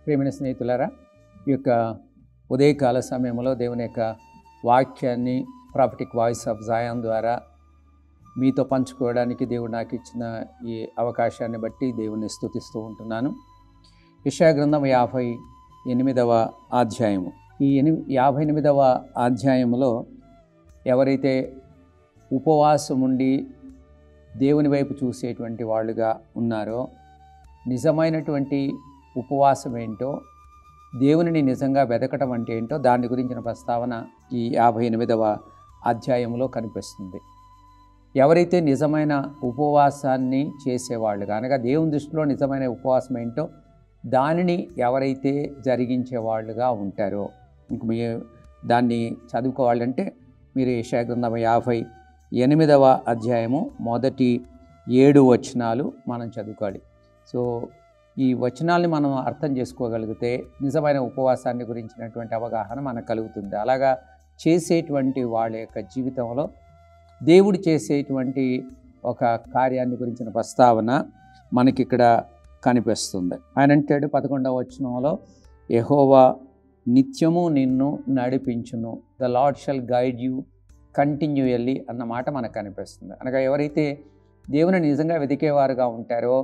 ప్రేమైన స్నేహితులారా ఈ యొక్క ఉదయకాల సమయంలో దేవుని యొక్క వాక్యాన్ని ప్రాఫిటిక్ వాయిస్ ఆఫ్ జాయాన్ ద్వారా మీతో పంచుకోవడానికి దేవుడు నాకు ఇచ్చిన ఈ అవకాశాన్ని బట్టి దేవుని స్తుతిస్తూ ఉంటున్నాను యెషయా గ్రంథం యాభై ఎనిమిదవ అధ్యాయము ఈ ఎని యాభై ఎనిమిదవ అధ్యాయంలో ఎవరైతే ఉపవాసం ఉండి దేవుని వైపు చూసేటువంటి వాళ్ళుగా ఉన్నారో నిజమైనటువంటి ఉపవాసం ఏంటో దేవునిని నిజంగా వెతకటం అంటే ఏంటో దాని గురించిన ప్రస్తావన ఈ యాభై ఎనిమిదవ అధ్యాయంలో కనిపిస్తుంది ఎవరైతే నిజమైన ఉపవాసాన్ని చేసేవాళ్ళుగా అనగా దేవుని దృష్టిలో నిజమైన ఉపవాసం ఏంటో దానిని ఎవరైతే జరిగించే వాళ్ళుగా ఉంటారో ఇంక మీ దాన్ని చదువుకోవాలంటే మీరు యెషయా గ్రంథం యాభై ఎనిమిదవ అధ్యాయము మొదటి ఏడు వచనాలు మనం చదువుకోవాలి సో ఈ వచనాల్ని మనం అర్థం చేసుకోగలిగితే నిజమైన ఉపవాసాన్ని గురించినటువంటి అవగాహన మనకు కలుగుతుంది అలాగా చేసేటువంటి వాళ్ళ యొక్క జీవితంలో దేవుడు చేసేటువంటి ఒక కార్యాన్ని గురించిన ప్రస్తావన మనకిక్కడ కనిపిస్తుంది ఆయన అంటాడు పదకొండవ వచనంలో యహోవా నిత్యము నిన్ను నడిపించును the lord shall guide you continually అన్న మాట మనకు కనిపిస్తుంది అనగా ఎవరైతే దేవుని నిజంగా వెతికేవారుగా ఉంటారో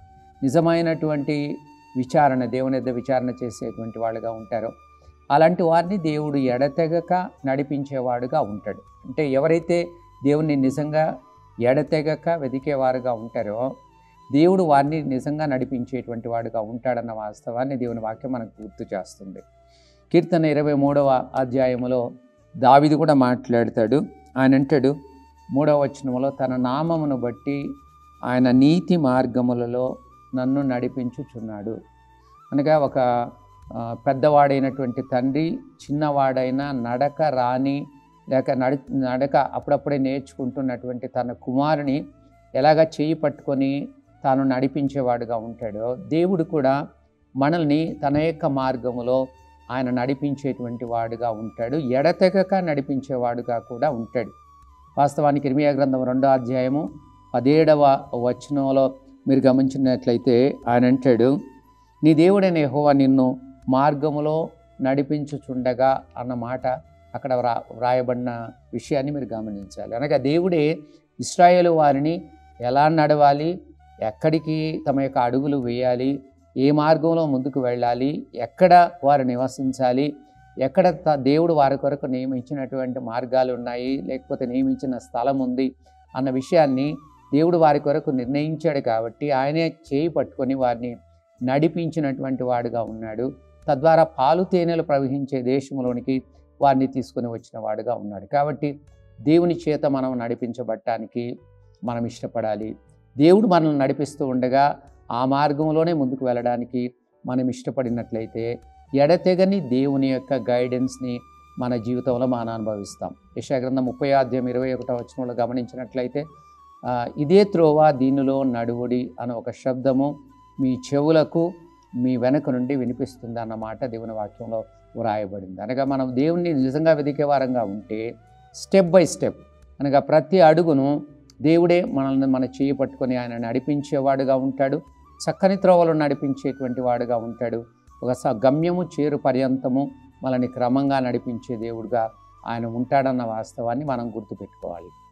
నిజమైనటువంటి విచారణ దేవుని యొద్ద విచారణ చేసేటువంటి వాళ్ళుగా ఉంటారో అలాంటి వారిని దేవుడు ఎడతెగక నడిపించేవాడుగా ఉంటాడు అంటే ఎవరైతే దేవుణ్ణి నిజంగా ఎడతెగక వెతికేవారుగా ఉంటారో దేవుడు వారిని నిజంగా నడిపించేటువంటి వాడుగా ఉంటాడన్న వాస్తవాన్ని దేవుని వాక్యం మనకు గుర్తు చేస్తుంది కీర్తన ఇరవై మూడవ అధ్యాయములో దావిది కూడా మాట్లాడతాడు ఆయన అంటాడు మూడవ వచనములో తన నామమును బట్టి ఆయన నీతి మార్గములలో నన్ను నడిపించుచున్నాడు అనగా ఒక ఆ, పెద్దవాడైనటువంటి తండ్రి చిన్నవాడైన నడక రాని లేక నడి నడక అప్పుడప్పుడే నేర్చుకుంటున్నటువంటి తన కుమారుని ఎలాగ చేయి పట్టుకొని తాను నడిపించేవాడుగా ఉంటాడో దేవుడు కూడా మనల్ని తన యొక్క మార్గములో ఆయన నడిపించేటువంటి వాడుగా ఉంటాడు ఎడతెగక నడిపించేవాడుగా కూడా ఉంటాడు వాస్తవానికి ఇర్మియా గ్రంథం రెండో అధ్యాయము పదేడవ వచనంలో మీరు గమనించినట్లయితే ఆయన అంటాడు నీ దేవుడైన యెహోవా నిన్ను మార్గములో నడిపించుచుండగా అన్న మాట అక్కడ వ్రా వ్రాయబడిన విషయాన్ని మీరు గమనించాలి అనగా దేవుడే ఇస్రాయేలు వారిని ఎలా నడవాలి ఎక్కడికి తమ యొక్క అడుగులు వేయాలి ఏ మార్గంలో ముందుకు వెళ్ళాలి ఎక్కడ వారు నివసించాలి ఎక్కడ త- దేవుడు వారి కొరకు నియమించినటువంటి మార్గాలు ఉన్నాయి లేకపోతే నియమించిన స్థలం ఉంది అన్న విషయాన్ని దేవుడు వారి కొరకు నిర్ణయించాడు కాబట్టి ఆయనే చేయి పట్టుకొని వారిని నడిపించినటువంటి వాడుగా ఉన్నాడు తద్వారా పాలు తేనెలు ప్రవహించే దేశంలోనికి వారిని తీసుకొని వచ్చిన వాడుగా ఉన్నాడు కాబట్టి దేవుని చేత మనం నడిపించబడటానికి మనం ఇష్టపడాలి దేవుడు మనల్ని నడిపిస్తూ ఉండగా ఆ మార్గంలోనే ముందుకు వెళ్ళడానికి మనం ఇష్టపడినట్లయితే ఎడతెగని దేవుని యొక్క గైడెన్స్ని మన జీవితంలో మనం అనుభవిస్తాం యశాగ్రంథం ముప్పై అధ్యాయం ఇరవై ఒకటో వచనంలో గమనించినట్లయితే ఆ, ఇదే త్రోవ దీనిలో నడువుడి అనే ఒక శబ్దము మీ చెవులకు మీ వెనక నుండి వినిపిస్తుంది అన్నమాట దేవుని వాక్యంలో వ్రాయబడింది అనగా మనం దేవుణ్ణి నిజంగా వెతికే వారంగా ఉంటే స్టెప్ బై స్టెప్ అనగా ప్రతి అడుగును దేవుడే మనల్ని మన చేయి పట్టుకొని ఆయన నడిపించేవాడుగా ఉంటాడు చక్కని త్రోవలు నడిపించేటువంటి వాడుగా ఉంటాడు ఒక స గమ్యము చేరు పర్యంతము మనల్ని క్రమంగా నడిపించే దేవుడుగా ఆయన ఉంటాడన్న వాస్తవాన్ని మనం గుర్తుపెట్టుకోవాలి